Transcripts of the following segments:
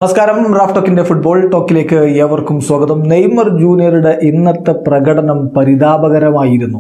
നമസ്കാരം Raf ടോക്കിന്റെ football ടോക്കിലേക്ക് ഏവർക്കും സ്വാഗതം നെയ്മർ ജൂനിയറുടെ ഇന്നത്തെ പ്രകടനം പരിതാപകരമായിരുന്നു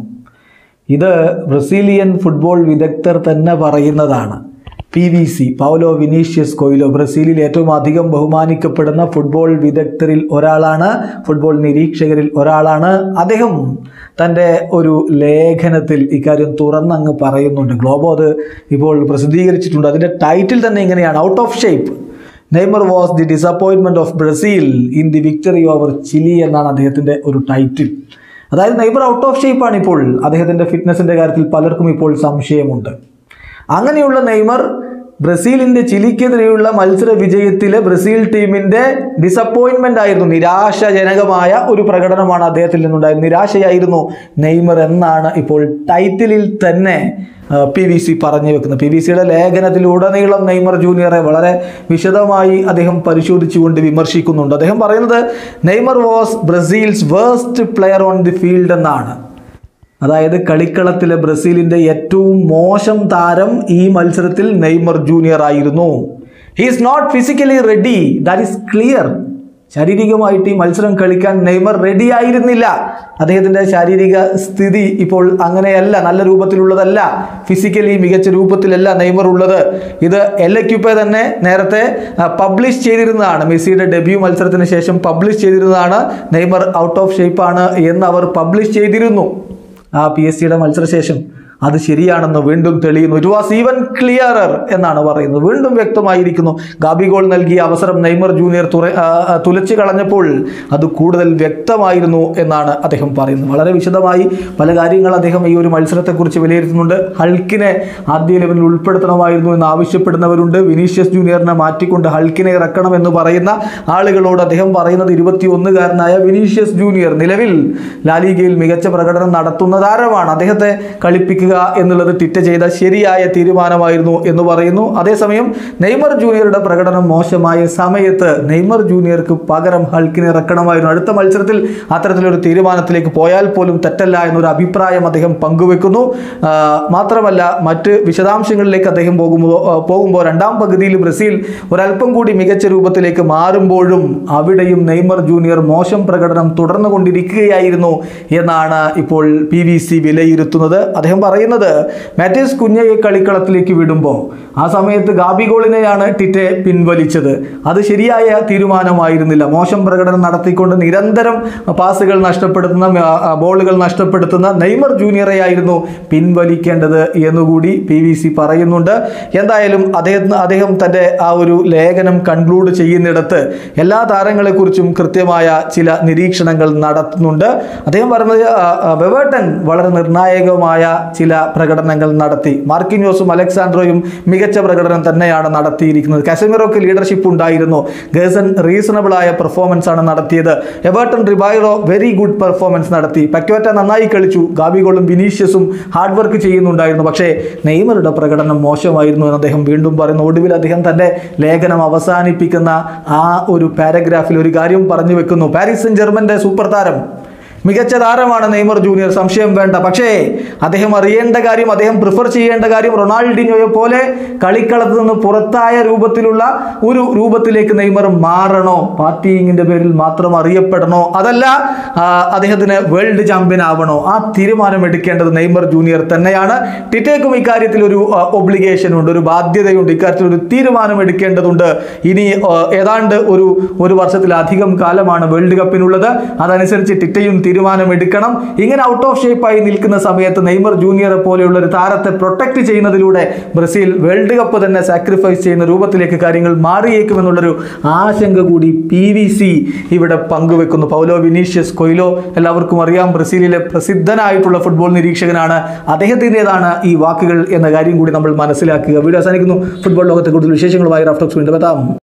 ഇത് ബ്രസീലിയൻ ഫുട്ബോൾ വിദഗ്ധർ തന്നെ പറയുന്നതാണ് P V C Paulo Vinicius Coelho ബ്രസീലിൽ ഏറ്റവും അധികം ബഹുമാനിക്കപ്പെടുന്ന ഫുട്ബോൾ വിദഗ്ധരിൽ ഒരാളാണ് ഫുട്ബോൾ നിരീക്ഷകരിൽ ഒരാളാണ് അദ്ദേഹം തൻ്റെ ഒരു ലേഖനത്തിൽ ഇക്കാര്യം തുറന്നങ്ങ് പറയുന്നുണ്ട് ഗ്ലോബോ അത് ഇപ്പോൾ പ്രസിദ്ധീകരിച്ചിട്ടുണ്ട് അതിൻ്റെ ടൈറ്റിൽ തന്നെ ഇങ്ങനെയാണ് out of shape Neymar was the disappointment of Brazil in the victory over Chile എന്നാണ് അദ്ദേഹത്തിൻ്റെ ഒരു ടൈറ്റിൽ അതായത് നെയ്മർ ഔട്ട് ഓഫ് ഷേപ്പാണ് ഇപ്പോൾ അദ്ദേഹത്തിൻ്റെ ഫിറ്റ്നസിൻ്റെ കാര്യത്തിൽ പലർക്കും ഇപ്പോൾ സംശയമുണ്ട് അങ്ങനെയുള്ള നെയ്മർ ബ്രസീലിന്റെ ചിലിക്കെതിരെയുള്ള മത്സര വിജയത്തിലെ ബ്രസീൽ ടീമിന്റെ ഡിസപ്പോയിൻമെന്റ് ആയിരുന്നു നിരാശാജനകമായ ഒരു പ്രകടനമാണ് അദ്ദേഹത്തിൽ നിന്നുണ്ടായത് നിരാശയായിരുന്നു നെയ്മർ എന്നാണ് ഇപ്പോൾ ടൈറ്റിലിൽ തന്നെ പി വി സി പറഞ്ഞു വെക്കുന്നത് പി വി സിയുടെ ലേഖനത്തിലുടനീളം നെയ്മർ ജൂനിയറെ വളരെ വിശദമായി അദ്ദേഹം പരിശോധിച്ചുകൊണ്ട് വിമർശിക്കുന്നുണ്ട് അദ്ദേഹം പറയുന്നത് Neymar was Brazil's waste player on the field എന്നാണ് അതായത് കളിക്കളത്തിലെ ബ്രസീലിന്റെ ഏറ്റവും മോശം താരം ഈ മത്സരത്തിൽ നെയ്മർ ജൂനിയർ ആയിരുന്നു he is not physically ready that is clear ശാരീരികമായിട്ട് ഈ മത്സരം കളിക്കാൻ നെയ്മർ റെഡി ആയിരുന്നില്ല അദ്ദേഹത്തിൻ്റെ ശാരീരിക സ്ഥിതി ഇപ്പോൾ അങ്ങനെയല്ല നല്ല രൂപത്തിലുള്ളതല്ല ഫിസിക്കലി മികച്ച രൂപത്തിലല്ല നെയ്മർ ഉള്ളത് ഇത് എൽ എക്യുപ്പെ തന്നെ നേരത്തെ പബ്ലിഷ് ചെയ്തിരുന്നതാണ് മെസ്സിയുടെ ഡെബ്യൂ മത്സരത്തിന് ശേഷം പബ്ലിഷ് ചെയ്തിരുന്നതാണ് നെയ്മർ ഔട്ട് ഓഫ് ഷേപ്പാണ് എന്ന് അവർ പബ്ലിഷ് ചെയ്തിരുന്നു ആ പി എസ് സിയുടെ മത്സരശേഷം അത് ശരിയാണെന്ന് വീണ്ടും തെളിയുന്നു ഇറ്റ് വാസ് ഈവൻ ക്ലിയറർ എന്നാണ് പറയുന്നത് വീണ്ടും വ്യക്തമായിരിക്കുന്നു ഗാബി ഗോൾ നൽകിയ അവസരം നെയ്മർ ജൂനിയർ തുറ ആ, ആ, തുലച്ചു കളഞ്ഞപ്പോൾ അത് കൂടുതൽ വ്യക്തമായിരുന്നു എന്നാണ് അദ്ദേഹം പറയുന്നത് വളരെ വിശദമായി പല കാര്യങ്ങൾ അദ്ദേഹം ഈ ഒരു മത്സരത്തെക്കുറിച്ച് വിലയിരുത്തുന്നുണ്ട് ഹൾക്കിനെ ആദ്യ ലെവലിൽ ഉൾപ്പെടുത്തണമായിരുന്നു എന്ന് ആവശ്യപ്പെടുന്നവരുണ്ട് വിനീഷ്യസ് ജൂനിയറിനെ മാറ്റിക്കൊണ്ട് ഹൾക്കിനെ ഇറക്കണം എന്ന് പറയുന്ന ആളുകളോട് അദ്ദേഹം പറയുന്നത് ഇരുപത്തിയൊന്നുകാരനായ വിനീഷ്യസ് ജൂനിയർ നിലവിൽ ലാലിഗയിൽ മികച്ച പ്രകടനം നടത്തുന്ന താരമാണ് അദ്ദേഹത്തെ കളിപ്പിക്കുക എന്നുള്ളത് ടിറ്റ ചെയ്ത ശരിയായ തീരുമാനമായിരുന്നു എന്ന് പറയുന്നു അതേസമയം നെയ്മർ ജൂനിയറുടെ പ്രകടനം മോശമായ സമയത്ത് നെയ്മർ ജൂനിയർക്ക് പകരം ഹൾക്കിനെ ഇറക്കണമായിരുന്നു അടുത്ത മത്സരത്തിൽ അത്തരത്തിലൊരു തീരുമാനത്തിലേക്ക് പോയാൽ പോലും തെറ്റല്ല എന്നൊരു അഭിപ്രായം അദ്ദേഹം പങ്കുവെക്കുന്നു ആ, മാത്രമല്ല മറ്റ് വിശദാംശങ്ങളിലേക്ക് അദ്ദേഹം പോകുമ്പോൾ ആ, പോകുമ്പോൾ രണ്ടാം പകുതിയിൽ ബ്രസീൽ ഒരല്പം കൂടി മികച്ച രൂപത്തിലേക്ക് മാറുമ്പോഴും അവിടെയും നെയ്മർ ജൂനിയർ മോശം പ്രകടനം തുടർന്നു കൊണ്ടിരിക്കുകയായിരുന്നു എന്നാണ് ഇപ്പോൾ പി വി സി വിലയിരുത്തുന്നത് അദ്ദേഹം പറയുന്നത് മാറ്റേസ് കുഞ്ഞയെ കളിക്കളത്തിലേക്ക് വിടുമ്പോൾ ആ സമയത്ത് ഗാബി ഗോളിനെയാണ് ടിറ്റെ പിൻവലിച്ചത് അത് ശരിയായ തീരുമാനമായിരുന്നില്ല മോശം പ്രകടനം നടത്തിക്കൊണ്ട് നിരന്തരം പാസുകൾ നഷ്ടപ്പെടുത്തുന്ന ആ, ആ, ബോളുകൾ നഷ്ടപ്പെടുത്തുന്ന നെയ്മർ ജൂനിയറെ ആയിരുന്നു പിൻവലിക്കേണ്ടത് എന്നുകൂടി പി വി സി പറയുന്നുണ്ട് എന്തായാലും അദ്ദേഹം അദ്ദേഹം തൻ്റെ ആ ഒരു ലേഖനം കൺക്ലൂഡ് ചെയ്യുന്നിടത്ത് എല്ലാ താരങ്ങളെക്കുറിച്ചും കൃത്യമായ ചില നിരീക്ഷണങ്ങൾ നടത്തുന്നുണ്ട് അദ്ദേഹം പറഞ്ഞത് ആ, ആ, വെവേട്ടൻ വളരെ നിർണായകമായ ചില പ്രകടനങ്ങൾ നടത്തി മാർക്കിന്യോസും അലക്സാൻഡ്രോയും മികച്ച പ്രകടനം തന്നെയാണ് നടത്തിയിരിക്കുന്നത് കാസമിറോക്ക് ലീഡർഷിപ്പ് ഉണ്ടായിരുന്നു ഗേസൺ റീസണബിൾ ആയ പെർഫോമൻസ് ആണ് നടത്തിയത് Everton Ribeiro very good performance നടത്തി പക്യോറ്റ നന്നായി കളിച്ചു ഗാബിഗോളും വിനീഷ്യസും ഹാർഡ് വർക്ക് ചെയ്യുന്നുണ്ടായിരുന്നു പക്ഷേ നെയ്മറുടെ പ്രകടനം മോശമായിരുന്നു എന്ന് അദ്ദേഹം വീണ്ടും പറയുന്നു ഒടുവിൽ അദ്ദേഹം തൻ്റെ ലേഖനം അവസാനിപ്പിക്കുന്ന ആ ഒരു പാരഗ്രാഫിൽ ഒരു കാര്യം പറഞ്ഞു വെക്കുന്നു പാരീസ് സെൻ ജർമ്മൻ്റെ സൂപ്പർ താരം മികച്ച താരമാണ് നെയ്മർ ജൂനിയർ സംശയം വേണ്ട പക്ഷേ അദ്ദേഹം അറിയേണ്ട കാര്യം അദ്ദേഹം പ്രിഫർ ചെയ്യേണ്ട കാര്യം റൊണാൾഡിനോയെ പോലെ കളിക്കളത്ത് നിന്ന് പുറത്തായ രൂപത്തിലുള്ള ഒരു രൂപത്തിലേക്ക് നെയ്മർ മാറണോ പാർട്ടിയിങ്ങിന്റെ പേരിൽ മാത്രം അറിയപ്പെടണോ അതല്ല ആ, അദ്ദേഹത്തിന് വേൾഡ് ചാമ്പ്യൻ ആവണോ ആ തീരുമാനം എടുക്കേണ്ടത് നെയ്മർ ജൂനിയർ തന്നെയാണ് ടിറ്റേക്കും ഇക്കാര്യത്തിൽ ഒരു ഒബ്ലിഗേഷൻ ഉണ്ട് ഒരു ബാധ്യതയുണ്ട് ഇക്കാര്യത്തിൽ ഒരു തീരുമാനം എടുക്കേണ്ടതുണ്ട് ഇനി ആ, ഏതാണ്ട് ഒരു ഒരു വർഷത്തിലധികം കാലമാണ് വേൾഡ് കപ്പിനുള്ളത് അതനുസരിച്ച് ടിറ്റയും തീരുമാനം എടുക്കണം ഇങ്ങനെ ഔട്ട് ഓഫ് ഷേപ്പായി നിൽക്കുന്ന സമയത്ത് നെയ്മർ ജൂനിയറെ പോലെയുള്ള ഒരു താരത്തെ പ്രൊട്ടക്ട് ചെയ്യുന്നതിലൂടെ ബ്രസീൽ വേൾഡ് കപ്പ് തന്നെ സാക്രിഫൈസ് ചെയ്യുന്ന രൂപത്തിലേക്ക് കാര്യങ്ങൾ മാറിയേക്കുമെന്നുള്ളൊരു ആശങ്ക കൂടി പി വി സി ഇവിടെ പങ്കുവെക്കുന്നു പൗലോ വിനീഷ്യസ് കൊയിലോ എല്ലാവർക്കും അറിയാം ബ്രസീലിലെ പ്രസിദ്ധനായിട്ടുള്ള ഫുട്ബോൾ നിരീക്ഷകനാണ് അദ്ദേഹത്തിൻ്റെതാണ് ഈ വാക്കുകൾ എന്ന കാര്യം കൂടി നമ്മൾ മനസ്സിലാക്കുക വീഡിയോ അവസാനിക്കുന്നു ഫുട്ബോൾ ലോകത്തെ കൂടുതൽ വിശേഷങ്ങളുമായി റഫ്റ്റോക്സ് വീണ്ടും എത്താം